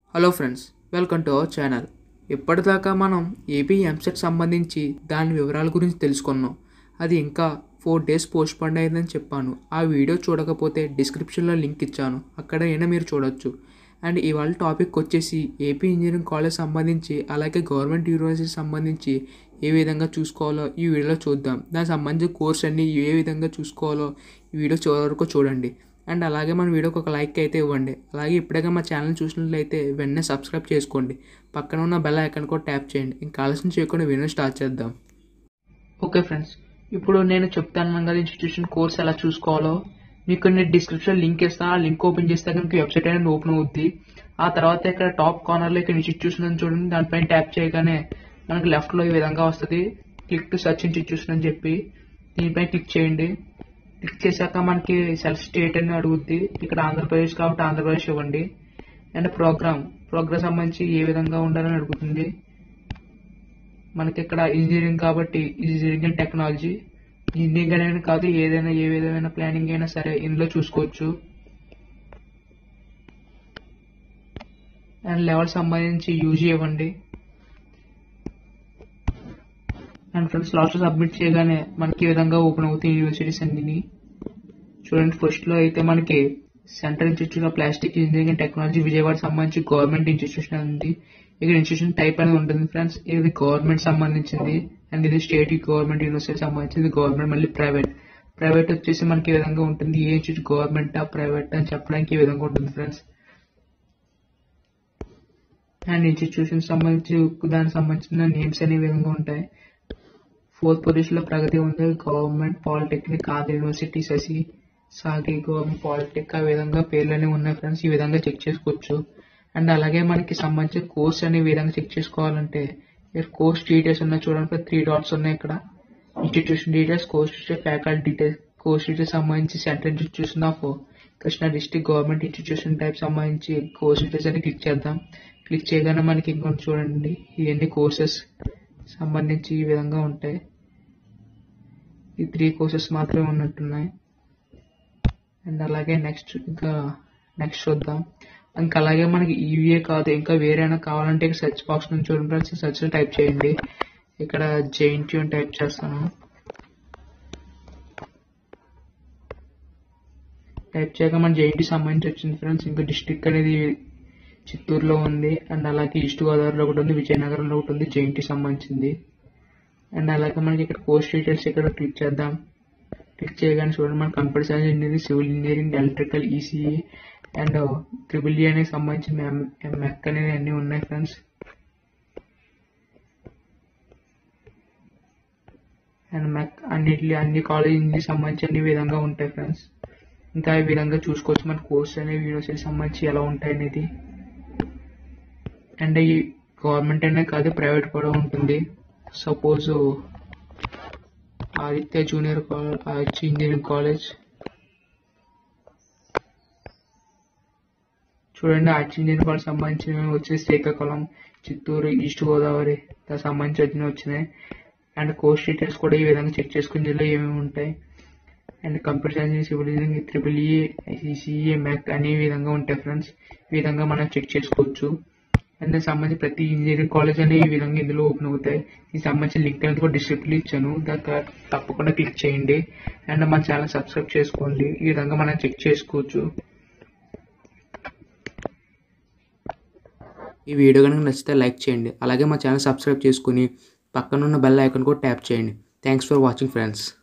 hello friends welcome to our channel ఇప్పటిదాకా మనం AP EAMCET సంబంధించి దాని వివరాల గురించి తెలుసుకున్నాం అది ఇంకా ఫోర్ డేస్ పోస్ట్ పండ్ అయిందని చెప్పాను ఆ వీడియో చూడకపోతే డిస్క్రిప్షన్లో లింక్ ఇచ్చాను అక్కడ అయినా మీరు చూడొచ్చు అండ్ ఇవాళ టాపిక్ వచ్చేసి ఏపీ ఇంజనీరింగ్ కాలేజ్ సంబంధించి అలాగే గవర్నమెంట్ యూనివర్సిటీ సంబంధించి ఏ విధంగా చూసుకోవాలో ఈ వీడియోలో చూద్దాం దానికి సంబంధించిన కోర్స్ అన్ని ఏ విధంగా చూసుకోవాలో ఈ వీడియో చివరి వరకు చూడండి అండ్ అలాగే మన వీడియోకి ఒక లైక్ అయితే ఇవ్వండి అలాగే ఇప్పుడే మా ఛానల్ చూసినట్లయితే వెంటనే సబ్స్క్రైబ్ చేసుకోండి పక్కన ఉన్న బెల్ ఐకాన్ కూడా ట్యాప్ చేయండి ఇంకా ఆలస్యం చేయకుండా వీడియో స్టార్ట్ చేద్దాం ఓకే ఫ్రెండ్స్ ఇప్పుడు నేను చెప్తాను కదా ఇన్స్టిట్యూషన్ కోర్స్ ఎలా చూసుకోవాలో మీకు నేను డిస్క్రిప్షన్ లింక్ ఇస్తాను ఆ లింక్ ఓపెన్ చేస్తే కనుక వెబ్సైట్ అనేది ఓపెన్ అవుద్ది ఆ తర్వాత ఇక్కడ టాప్ కార్నర్లో ఇక్కడ ఇన్స్టిట్యూషన్ అని చూడండి దానిపైన ట్యాప్ చేయగానే మనకి లెఫ్ట్లో ఈ విధంగా వస్తుంది క్లిక్ టు సర్చ్ ఇన్స్టిట్యూషన్ అని చెప్పి దీనిపైన క్లిక్ చేయండి క్లిక్ చేశాక మనకి సెల్ఫ్ స్టేట్ అని అడుగుద్ది ఇక్కడ ఆంధ్రప్రదేశ్ కాబట్టి ఆంధ్రప్రదేశ్ ఇవ్వండి అండ్ ప్రోగ్రామ్ ప్రోగ్రామ్ సంబంధించి ఏ విధంగా ఉండాలని అడుగుతుంది మనకి ఇక్కడ ఇంజనీరింగ్ కాబట్టి ఇంజనీరింగ్ అండ్ టెక్నాలజీ ఇంజనీరింగ్ అనేది కాదు ఏదైనా ఏ విధమైన ప్లానింగ్ అయినా సరే ఇందులో చూసుకోవచ్చు అండ్ లెవెల్ సంబంధించి యూజీ ఇవ్వండి అండ్ ఫ్రెండ్స్ లాస్ట్ సబ్మిట్ చేయగానే మనకి ఈ విధంగా ఓపెన్ అవుతాయి యూనివర్సిటీస్ అన్ని చూడండి ఫస్ట్ లో అయితే మనకి central institute of plastic engineering and technology Vijayawada సంబంధించి గవర్నమెంట్ ఇన్స్టిట్యూషన్ ఉంది ఇక్కడ ఇన్స్టిట్యూషన్ టైప్ అనేది ఉంటుంది ఫ్రెండ్స్ ఇది గవర్నమెంట్ సంబంధించింది అండ్ ఇది స్టేట్ గవర్నమెంట్ యూనివర్సిటీ సంబంధించింది గవర్నమెంట్ మళ్ళీ ప్రైవేట్ ప్రైవేట్ వచ్చేసి మనకి ఈ విధంగా ఉంటుంది ఏ ఇన్స్టిట్యూట్ గవర్నమెంట్ ప్రైవేట్ అని చెప్పడానికి ఈ విధంగా ఉంటుంది ఫ్రెండ్స్ అండ్ ఇన్స్టిట్యూషన్ సంబంధించి దానికి సంబంధించిన నేమ్స్ అనే విధంగా ఉంటాయి ఫోర్త్ పొజిషన్ లో ప్రగతి ఉంది government polytechnic Andhra university Sasi Sagi government polytech ఆ విధంగా పేర్లనే ఉన్నాయి ఫ్రెండ్స్ ఈ విధంగా చెక్ చేసుకోవచ్చు అండ్ అలాగే మనకి సంబంధించిన కోర్స్ అనే విధంగా చెక్ చేసుకోవాలంటే ఇక్కడ కోర్స్ డీటెయిల్స్ ఉన్నాయి చూడండి త్రీ డాట్స్ ఉన్నాయి ఇక్కడ institution details course details faculty details course details సంబంధించి central institution of Krishna district government institution type సంబంధించి కోర్స్ డీటెయిల్స్ అని క్లిక్ చేద్దాం క్లిక్ చేయగానే మనకి ఇంకొంచెం చూడండి ఇవన్నీ కోర్సెస్ సంబంధించి ఈ విధంగా ఉంటాయి ఈ త్రీ కోర్సెస్ మాత్రమే ఉన్నట్టున్నాయి అండ్ అలాగే నెక్స్ట్ ఇంకా నెక్స్ట్ చూద్దాం ఇంకా అలాగే మనకి ఈవీఏ కాదు ఇంకా వేరేనా కావాలంటే ఇక్కడ సెర్చ్ బాక్స్ నుంచి చూడండి ఫ్రెండ్స్ సెర్చ్ టైప్ చేయండి ఇక్కడ జేఎన్టీ అని టైప్ చేస్తాను టైప్ చేయగా మన జేఎన్టీ సంబంధించి వచ్చింది ఫ్రెండ్స్ ఇంకా డిస్ట్రిక్ట్ అనేది చిత్తూరులో ఉంది అండ్ అలాగే ఈస్ట్ గోదావరిలో ఒకటి ఉంది విజయనగరంలో ఒకటి ఉంది జేఎన్టీ సంబంధించింది అండ్ అలాగే మనకి ఇక్కడ కోర్స్ డీటెయిల్స్ ఇక్కడ క్లిక్ చేద్దాం క్లిక్ చేయగానే చూడండి మన computer science engineering civil engineering electrical ECE and triple E అనేది సంబంధించిన మెక్ అనేది అన్నీ ఉన్నాయి ఫ్రెండ్స్ అండ్ మెక్ అన్నిటి అన్ని కాలేజీకి సంబంధించి అన్ని విధంగా ఉంటాయి ఫ్రెండ్స్ ఇంకా ఈ విధంగా చూసుకోవచ్చు మన కోర్స్ అనేవి యూనివర్సిటీ సంబంధించి ఎలా ఉంటాయి అనేది అండ్ ఈ గవర్నమెంట్ అనే కాదు ప్రైవేట్ కూడా ఉంటుంది suppose Aditya junior Aditya engineering college చూడండి ఆదిత్య ఇంజనీరింగ్ కాలేజ్ సంబంధించిన వచ్చేసి శ్రీకాకుళం చిత్తూరు ఈస్ట్ గోదావరి దానికి సంబంధించి వచ్చిన వచ్చినాయి అండ్ కోర్స్ డీటెయిల్స్ కూడా ఈ విధంగా చెక్ చేసుకుని ఇందులో ఏమేమి ఉంటాయి and computer science civil engineering triple E ICCA Mac అనే విధంగా ఉంటాయి ఫ్రెండ్స్ ఈ విధంగా మనం చెక్ చేసుకోవచ్చు అండ్ దానికి సంబంధించి ప్రతి ఇంజనీరింగ్ కాలేజ్ అనే ఈ విధంగా ఇందులో ఓపెన్ అవుతాయి దీనికి సంబంధించిన లింక్ అనేది కూడా డిస్క్రిప్షన్ ఇచ్చాను దానికి తప్పకుండా క్లిక్ చేయండి అండ్ మన ఛానల్ సబ్స్క్రైబ్ చేసుకోండి ఈ విధంగా మనం చెక్ చేసుకోవచ్చు ఈ వీడియో కనుక నచ్చితే లైక్ చేయండి అలాగే మా ఛానల్ సబ్స్క్రైబ్ చేసుకుని పక్కనున్న బెల్ ఐకాన్ కూడా ట్యాప్ చేయండి థ్యాంక్స్ ఫర్ వాచింగ్ ఫ్రెండ్స్